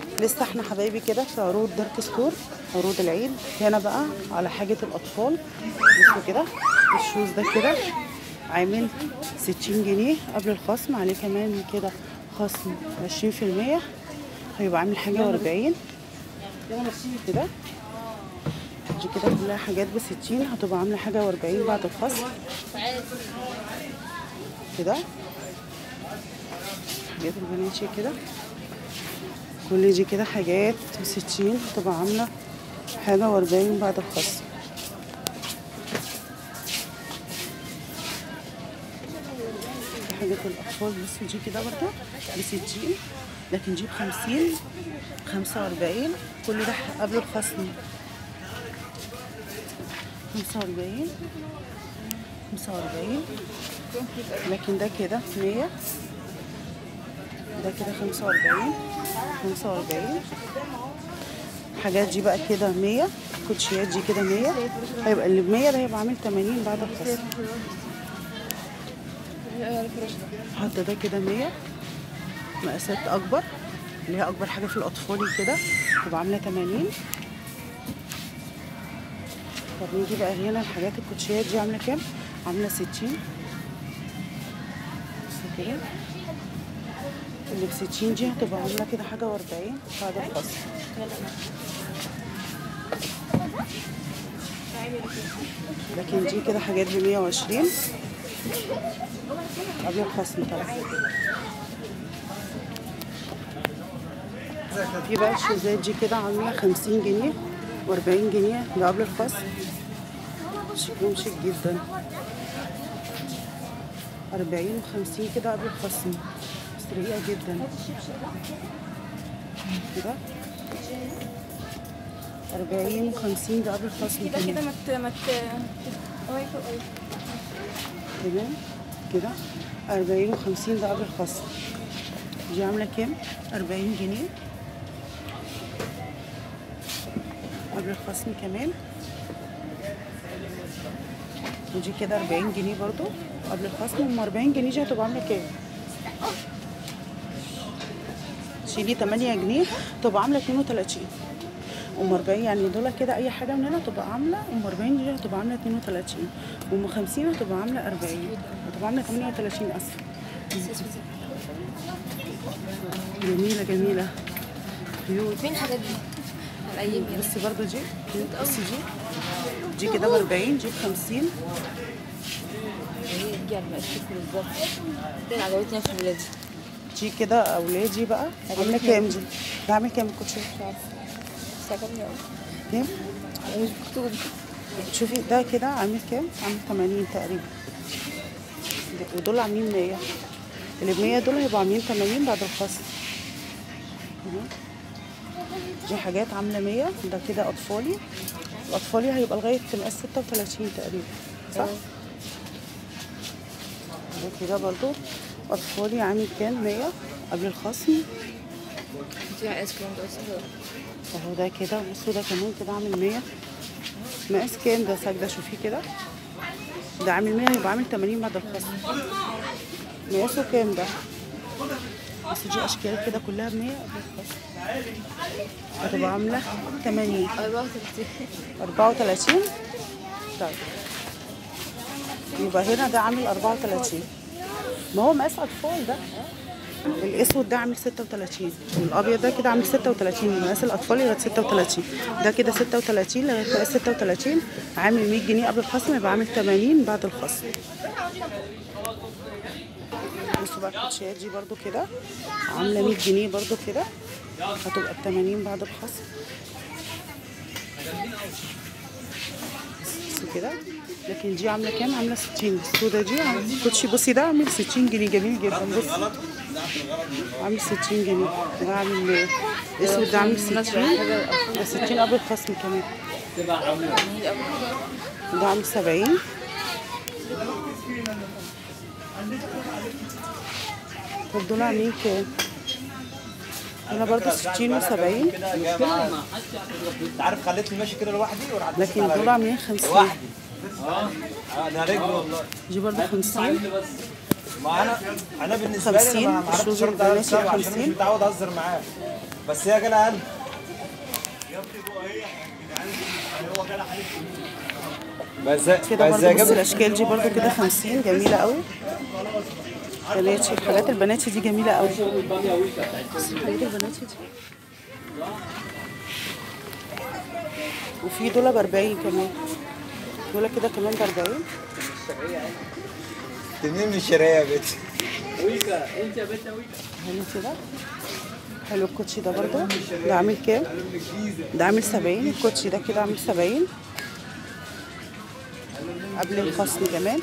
لسه احنا حبايبي كده في عروض دارك ستور عروض العيد هنا بقى على حاجة الأطفال بصوا كده الشوز ده كده عامل 60 جنيه قبل الخصم عليه كمان كده خصم 20% هيبقى عامل حاجة وأربعين كده دي كده كلها حاجات بستين هتبقى عاملة حاجة وأربعين بعد الخصم كده حاجات البناتشي كده كل دي كده حاجات بستين هتبقى عاملة حاجة وأربعين بعد الخصم دي حاجات الأطفال بس دي كده برضه بستين لكن دي بخمسين خمسة وأربعين كل ده قبل الخصم خمسة وأربعين خمسة وأربعين لكن ده كده مية ده كده خمسة وأربعين خمسة وأربعين الحاجات دي بقى كده مية الكوتشيات دي كده مية هيبقى اللي بمية ده هيبقى عامل تمانين بعد الخصم حتى ده كده مية مقاسات أكبر اللي هي أكبر حاجة في الأطفال كده تبقى عاملة تمانين طب نيجي بقى هنا الحاجات الكوتشيات دي عاملة كام؟ عاملة ستين بصوا كده اللي بستين دي هتبقى عاملة كده حاجة وأربعين بعد الخصم لكن دي كده حاجات بمية وعشرين قبل الخصم طبعا في بقى الشوزات دي كده عاملة خمسين جنيه وأربعين جنيه ده قبل الخصم شكلهم شيك جدا أربعين وخمسين كده قبل الخصم بس رقيقة جدا كده أربعين وخمسين ده قبل الخصم كده كده كمان ما ت ما ت أوي فوق أوي. تمام كده أربعين وخمسين ده قبل الخصم دي عاملة كام؟ أربعين جنيه قبل الخصم كمان ودي كده أربعين جنيه برضو قبل الخصم أم أربعين جنيه دي هتبقى عاملة كام؟ شيلي تمانية جنيه تبقى عاملة اتنين وتلاتين أم أربعين يعني دول كده أي حاجة من هنا تبقى عاملة أم أربعين دي هتبقى عاملة اتنين وتلاتين وأم خمسين هتبقى عاملة أربعين هتبقى عاملة تمانية وتلاتين أسف جميلة جميلة كيوت فين الحاجات دي؟ على أيام يا بس برضه دي كيوت بس دي دي كده ب 40 دي ب 50 هي دي على المقاسات بالظبط دي اللي عجبتني في ولادي دي كده اولادي بقى عامله كام دي؟ ده عامل كام الكوتشي؟ مش عارفة بس عجبني أوي كام؟ أنا مش مكتوب شوفي ده كده عامل كام؟ عامل 80 تقريبا ده- ودول عاملين 100 اللي ب 100 دول هيبقوا عاملين 80 بعد الخصم اهو. دي حاجات عامله 100 ده كده اطفالي الاطفالي هيبقى لغايه مقاس 36 تقريبا صح؟ ده كده برضو اطفالي عامل كام 100 قبل الخصم دي على آيس كريم ده أصلا اهو ده كده بصوا ده كمان كده عامل 100 مقاس كام ده ساجده شوفي كده ده عامل 100 هيبقى عامل 80 بعد الخصم مقاسه كام ده بس دي اشكال كده كلها ب 100 قبل الخصم هتبقى عامله 80 أربعة وتلاتين 34 طيب يبقى هنا ده عامل 34 ما هو مقاس اطفال ده الاسود ده عامل 36 والابيض ده كده عامل 36 مقاس الاطفال لغايه 36 ده كده 36 لغايه مقاس 36 عامل 100 جنيه قبل الخصم يبقى عامل 80 بعد الخصم بصوا بقى الكوتشيات دي برضو كده عامله 100 جنيه برضو كده هتبقى ب 80 بعد الخصم بس كده لكن دي عامله كام عامله 60 السودا دي عاملة- كوتشي بصي ده عامل 60 جنيه جميل جدا بص عامل 60 جنيه ده عامل 100 الاسود ده عامل 60 ده 60 قبل الخصم كمان ده عامل 70 طب دول عاملين كام؟ هنا برضه 60 و70 كده يا جماعه انت عارف خليتني ماشي كده لوحدي ورحت لكن دول عاملين 50 لوحدي اه انا رجلي والله دي برضه 50 ما انا انا بالنسبه لي 50 انا ما عرفتش الشوز ارد على البناتي السبعة عشان 50. مش متعود اهزر معاه بس هي جالة اقل بس كده بس برضو هي بص جابت الاشكال دي برضو كده 50 جميله قوي بناتشي الحاجات البناتشي دي جميله قوي بص الحاجات البناتشي دي وفي دول ب 40 كمان دول كده كمان ب 40 تنين من الشرايه يا بنت حلو كده حلو الكوتشي ده برضو ده عامل كام ده عامل 70 الكوتشي ده كده عامل 70 قبل الخصم كمان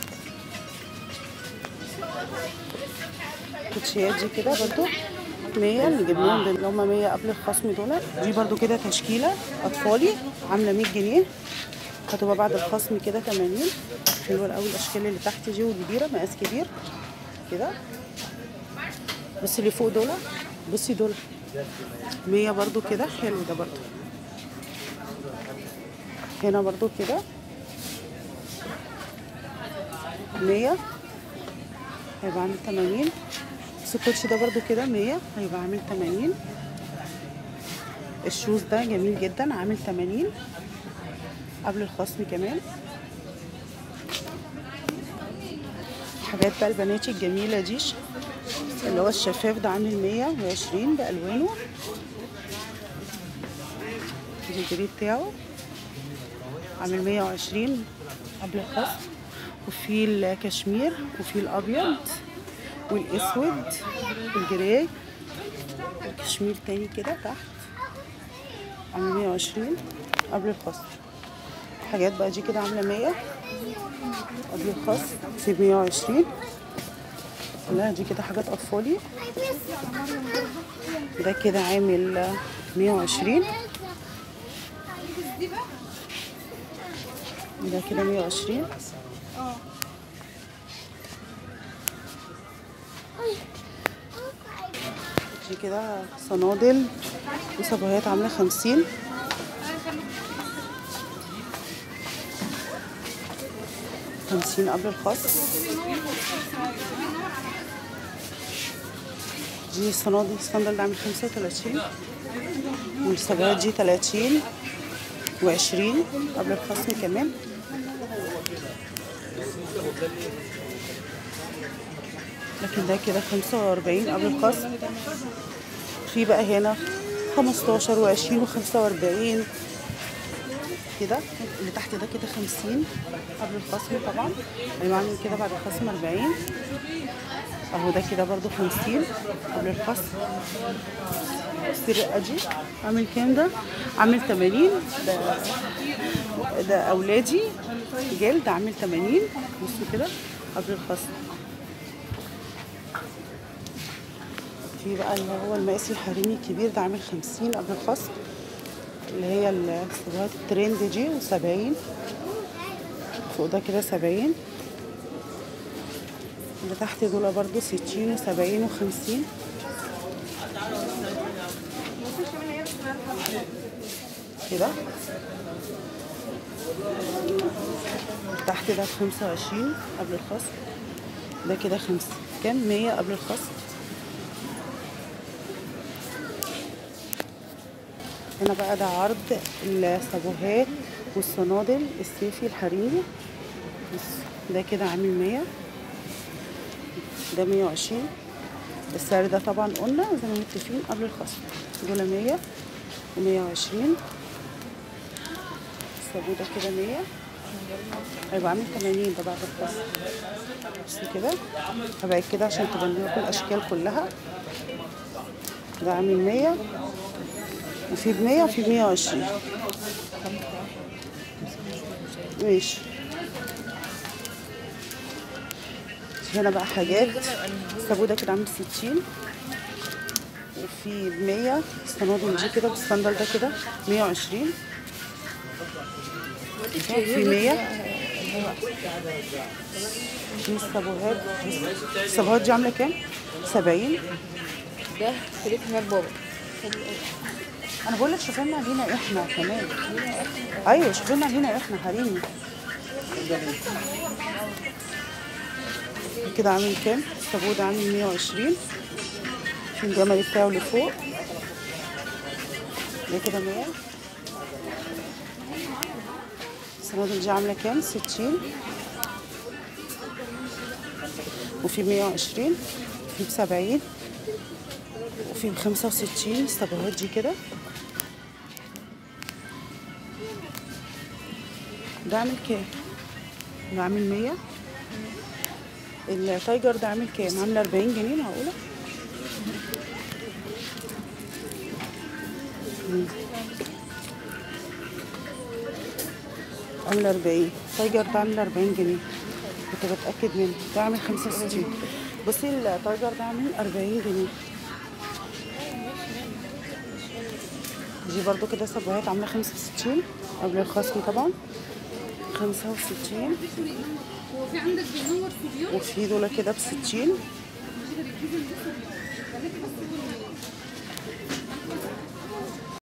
الكوتشيات دي كده برضو 100 اللي جبناهم دول اللي هم 100 قبل الخصم دول دي برضو كده تشكيله اطفالي عامله 100 جنيه هتبقى بعد الخصم كده 80 حلوه قوي الاشكال اللي تحت دي والكبيره مقاس كبير كده بصي اللي فوق دول بصي دول 100 برضو كده حلو ده برضو هنا برضو كده 100 هيبقى عامل 80 بس الكوتشي ده برضو كده 100 هيبقى عامل 80 الشوز ده جميل جدا عامل 80 قبل الخصم كمان حاجات بقى البناتي الجميلة دي اللي هو الشفاف ده عامل 120 بألوانه الجري بتاعه عامل 120 قبل الخصم وفي الكشمير وفي الأبيض والأسود والجراي الكشمير تاني كده تحت عامل 120 قبل الخصم حاجات بقى دي كده عاملة 100 قبل الخصم في 120 كلها دي كده حاجات أطفالي ده كده عامل 120 ده كده 120 دي كده صنادل وصبايات عاملة 50 50 قبل الخصم دي الصنادل الصندل ده عامل 35 والصبايات دي 30 و20 قبل الخصم كمان لكن ده كده 45 قبل الخصم في بقى هنا 15 و20 و45 كده اللي تحت ده كده 50 قبل الخصم طبعا هيبقى عامل كده بعد الخصم 40 اهو ده كده برضو 50 قبل الخصم بصي الرقه دي عامل كام ده عامل 80 ده ده اولادي جلد عامل 80 بصوا كده قبل الخصم في بقى اللي هو المقاس الحريمي الكبير ده عامل 50 قبل الخصم اللي هي الصبغات الترند دي و70 فوق ده كده 70 اللي تحت دول برضو 60 و70 و50 كده تحت ده 25 قبل الخصم ده كده 5 كام 100 قبل الخصم هنا بقى ده عرض الصابوهات والصنادل الصيفي الحريمي بص ده كده عامل 100 ده 120 السعر ده طبعا قلنا زي ما متفقين قبل الخصم دول 100 و120 الصابون ده كده 100 هيبقى عامل 80 ده بعد الخصم بص كده هبعد كده عشان تبان لكم الاشكال كلها ده عامل 100 وفي ب 100 وفي ب 120 ماشي هنا بقى حاجات الصابون ده كده عامل 60 وفي ب 100 الصنادل دي كده بالصندل ده كده 120 في 100 في الصابوهات الصابوهات دي عامله كام؟ 70 ده فريق حمار بابا انا بقول لك شوفي لنا لينا احنا كمان ايوه شوفي لنا لينا احنا حريمي كده عامل كام الصابون ده عامل 120 في الجمل بتاعه اللي فوق ده كده 100 الصنادل دي عاملة كام؟ 60 وفي 120 وفي ب 70 وفي ب 65 الصبغات دي كده ده عامل كام؟ ده عامل 100 التايجر ده عامل كام؟ عامل 40 جنيه معقولة؟ مم. عامل 40 تايجر ده عامل 40 جنيه كنت بتأكد منه ده عامل 65 بصي التايجر ده عامل 40 جنيه دي برضو كده صبغات عاملة 65 قبل الخصم طبعا 65 وفي عندك بنور في بيوت وفي دول كده ب 60